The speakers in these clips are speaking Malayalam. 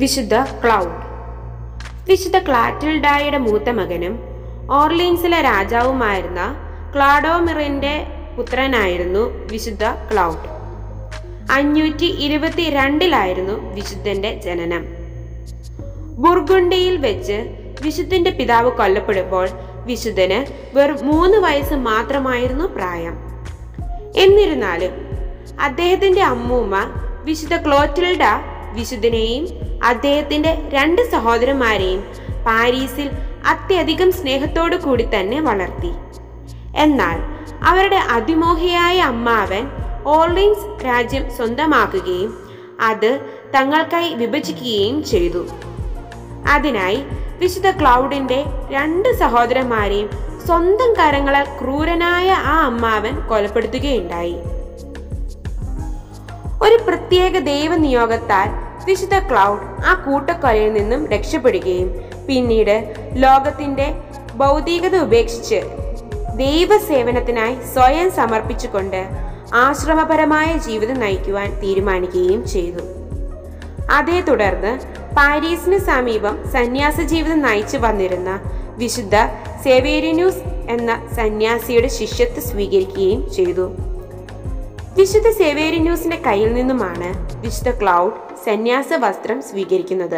വിശുദ്ധ ക്ലൗഡ് വിശുദ്ധ ക്ലാറ്റിൽഡായുടെ മൂത്ത മകനും ഓർലീൻസിലെ രാജാവുമായിരുന്ന ക്ലാഡോമിറിന്റെ പുത്രനായിരുന്നു വിശുദ്ധ ക്ലൗഡ് അഞ്ഞൂറ്റി ഇരുപത്തി രണ്ടിലായിരുന്നു വിശുദ്ധന്റെ ജനനം ബുർഗുണ്ടിയിൽ വെച്ച് വിശുദ്ധന്റെ പിതാവ് കൊല്ലപ്പെടുമ്പോൾ വിശുദ്ധന് വെറും മൂന്ന് വയസ്സ് മാത്രമായിരുന്നു പ്രായം എന്നിരുന്നാലും അദ്ദേഹത്തിന്റെ അമ്മൂമ്മ വിശുദ്ധ ക്ലോറ്റിൽഡ വിശുദ്ധനെയും അദ്ദേഹത്തിന്റെ രണ്ട് സഹോദരന്മാരെയും പാരീസിൽ അത്യധികം സ്നേഹത്തോടു കൂടി തന്നെ വളർത്തി എന്നാൽ അവരുടെ അതിമോഹിയായ അമ്മാവൻ ഓർലിൻസ് രാജ്യം സ്വന്തമാക്കുകയും അത് തങ്ങൾക്കായി വിഭജിക്കുകയും ചെയ്തു അതിനായി വിശുദ്ധ ക്ലൗഡിന്റെ രണ്ട് സഹോദരന്മാരെയും സ്വന്തം കരങ്ങളാൽ ക്രൂരനായ ആ അമ്മാവൻ കൊലപ്പെടുത്തുകയുണ്ടായി ഒരു പ്രത്യേക ദൈവനിയോഗത്താൽ വിശുദ്ധ ക്ലൗഡ് ആ കൂട്ടക്കൊലയിൽ നിന്നും രക്ഷപ്പെടുകയും പിന്നീട് ലോകത്തിന്റെ ഭൗതികത ഉപേക്ഷിച്ച് ദൈവസേവനത്തിനായി സ്വയം സമർപ്പിച്ചുകൊണ്ട് ആശ്രമപരമായ ജീവിതം നയിക്കുവാൻ തീരുമാനിക്കുകയും ചെയ്തു അതേ തുടർന്ന് പാരീസിന് സമീപം സന്യാസ ജീവിതം നയിച്ചു വന്നിരുന്ന വിശുദ്ധ സേവേരിന്യൂസ് എന്ന സന്യാസിയുടെ ശിഷ്യത്വം സ്വീകരിക്കുകയും ചെയ്തു വിശുദ്ധ സേവേരിന്യൂസിന്റെ കയ്യിൽ നിന്നുമാണ് വിശുദ്ധ ക്ലൗഡ് സന്യാസ വസ്ത്രം സ്വീകരിക്കുന്നത്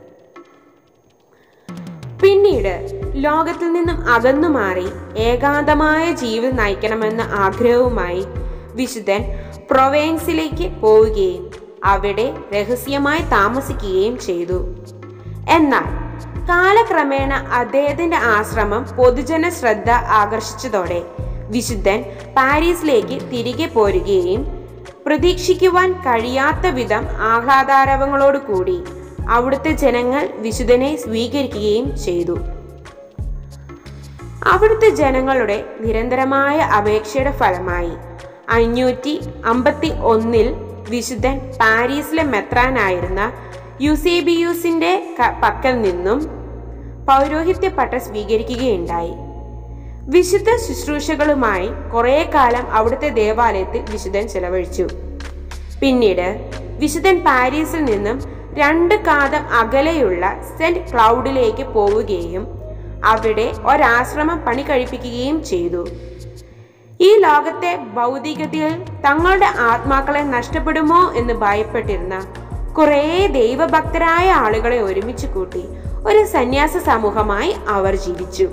പിന്നീട് ലോകത്തിൽ നിന്നും അകന്നു മാറി ഏകാന്തമായ ജീവിതം നയിക്കണമെന്ന ആഗ്രഹവുമായി വിശുദ്ധൻ പ്രൊവേൻസിലേക്ക് പോവുകയും അവിടെ രഹസ്യമായി താമസിക്കുകയും ചെയ്തു എന്നാൽ കാലക്രമേണ അദ്ദേഹത്തിന്റെ ആശ്രമം പൊതുജന ശ്രദ്ധ ആകർഷിച്ചതോടെ വിശുദ്ധൻ പാരീസിലേക്ക് തിരികെ പോരുകയും പ്രതീക്ഷിക്കുവാൻ കഴിയാത്ത വിധം ആഹ്ലാദാരവങ്ങളോടുകൂടി അവിടുത്തെ ജനങ്ങൾ വിശുദ്ധനെ സ്വീകരിക്കുകയും ചെയ്തു അവിടുത്തെ ജനങ്ങളുടെ നിരന്തരമായ അപേക്ഷയുടെ ഫലമായി അഞ്ഞൂറ്റി അമ്പത്തി ഒന്നിൽ വിശുദ്ധൻ പാരീസിലെ മെത്രാനായിരുന്ന യുസേബിയൂസിന്റെ ക- പക്കൽ നിന്നും പൗരോഹിത്യ പട്ടം സ്വീകരിക്കുകയുണ്ടായി വിശുദ്ധ ശുശ്രൂഷകളുമായി കുറെ കാലം അവിടുത്തെ ദേവാലയത്തിൽ വിശുദ്ധൻ ചെലവഴിച്ചു പിന്നീട് വിശുദ്ധൻ പാരീസിൽ നിന്നും രണ്ട് കാതം അകലെയുള്ള സെന്റ് ക്ലൗഡിലേക്ക് പോവുകയും അവിടെ ഒരാശ്രമം പണി കഴിപ്പിക്കുകയും ചെയ്തു ഈ ലോകത്തെ ഭൗതികതയിൽ തങ്ങളുടെ ആത്മാക്കളെ നഷ്ടപ്പെടുമോ എന്ന് ഭയപ്പെട്ടിരുന്ന കുറേ ദൈവഭക്തരായ ആളുകളെ ഒരുമിച്ച് കൂട്ടി ഒരു സന്യാസ സമൂഹമായി അവർ ജീവിച്ചു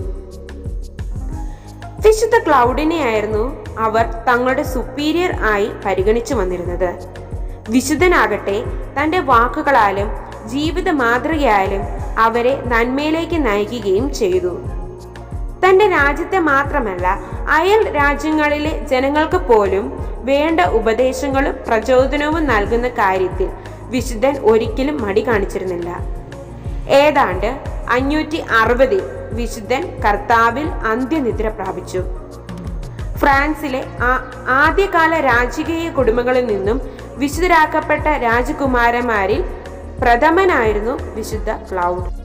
വിശുദ്ധ ക്ലൗഡിനെയായിരുന്നു അവർ തങ്ങളുടെ സുപ്പീരിയർ ആയി പരിഗണിച്ചു വന്നിരുന്നത് വിശുദ്ധനാകട്ടെ തന്റെ വാക്കുകളാലും ജീവിത മാതൃകയാലും അവരെ നന്മയിലേക്ക് നയിക്കുകയും ചെയ്തു തന്റെ രാജ്യത്തെ മാത്രമല്ല അയൽ രാജ്യങ്ങളിലെ ജനങ്ങൾക്ക് പോലും വേണ്ട ഉപദേശങ്ങളും പ്രചോദനവും നൽകുന്ന കാര്യത്തിൽ വിശുദ്ധൻ ഒരിക്കലും മടി കാണിച്ചിരുന്നില്ല ഏതാണ്ട് അഞ്ഞൂറ്റി അറുപതിൽ വിശുദ്ധൻ കർത്താവിൽ അന്ത്യനിദ്ര പ്രാപിച്ചു ഫ്രാൻസിലെ ആ- ആദ്യകാല രാജകീയ കുടുംബങ്ങളിൽ നിന്നും വിശുദ്ധരാക്കപ്പെട്ട രാജകുമാരന്മാരിൽ പ്രഥമനായിരുന്നു വിശുദ്ധ ക്ലൗഡ്